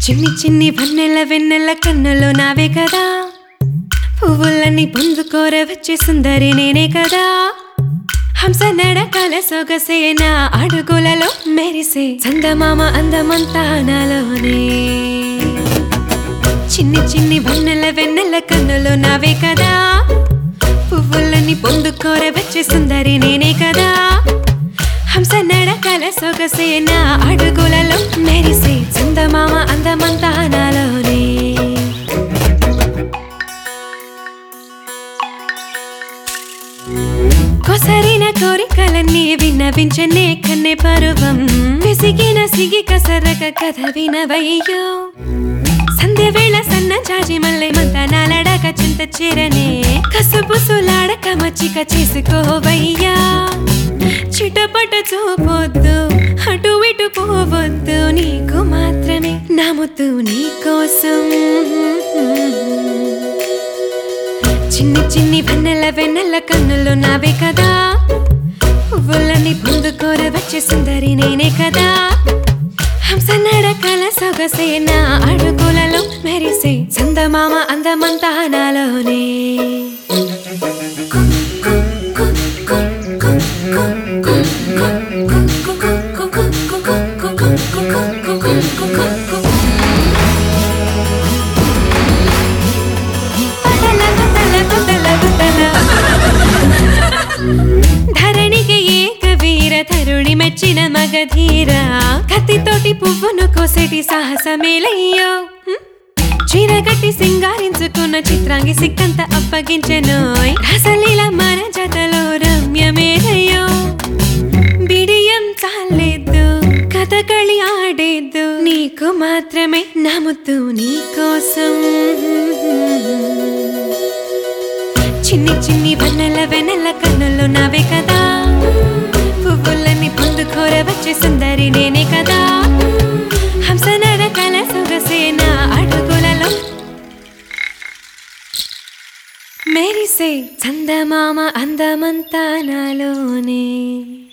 చిన్ని చిన్ని వన్నెల వెన్నెల కన్నులు నావే కదా పువ్వులన్నీ పొందుకోర వచ్చే సుందరి నేనే కదా హంస నడకల సొగసేన అడుగులలో మెరిసే చందమామ అందమంతా నాలోనే చిన్ని చిన్ని వన్నెల వెన్నెల కన్నులు నావే కదా పువ్వులని పొందుకోర వచ్చే సుందరి నేనే కదా హంస నడకల సొగసేన అడుగులలో మెరిసే చందమామ అందమంతా నాలోనే కొసరిన కోరికలన్నీ విన్నవించనే కన్నె పరువం విసిగిన సిగి కసరక కథ వినవయ్యో సంధ్య వేళ సన్న చాచి మల్లె మంత నాలడాక చింత చేరనే కసుబుసులాడక మచ్చిక చేసుకోవయ్యా చిటపట చూపొద్దు అటు ఇటు పోవద్దు నీకు మాత్రమే నమ్ముతూ నీ కోసం చిన్ని చిన్ని వెన్నెల వెన్నెల కన్నులు నావే కదా పువ్వులని పొందుకోర వచ్చే సుందరి నేనే కదా హంస నడకల సొగసేన అడుగులలో మెరిసే చందమామ అందమంతా నాలోనే పదల పదల పదల పదల. ధరణికి ఏక వీర తరుణి మెచ్చిన మగధీర కత్తితోటి పువ్వును కోసేటి సాహసమేలయ్యో హ్మ్? చీరగట్టి సింగారించుకున్న చిత్రాంగి సిక్కంత అప్పగించెనోయ్ రసలీల మన జతలో రమ్యమేరయ్యో బిడియం చాలేదు కథకళి ఆడేద్దు నీకు మాత్రమే నమ్ముతూ నీ కోసం చిన్ని చిన్ని వన్నెల వెన్నెల కన్నులు నావే కదా పువ్వులని పొందుకోర వచ్చే సుందరి నేనే కదా హంస నడకల సొగసేన అడుగులలో మెరిసే చందమామ అందమంతా నాలోనే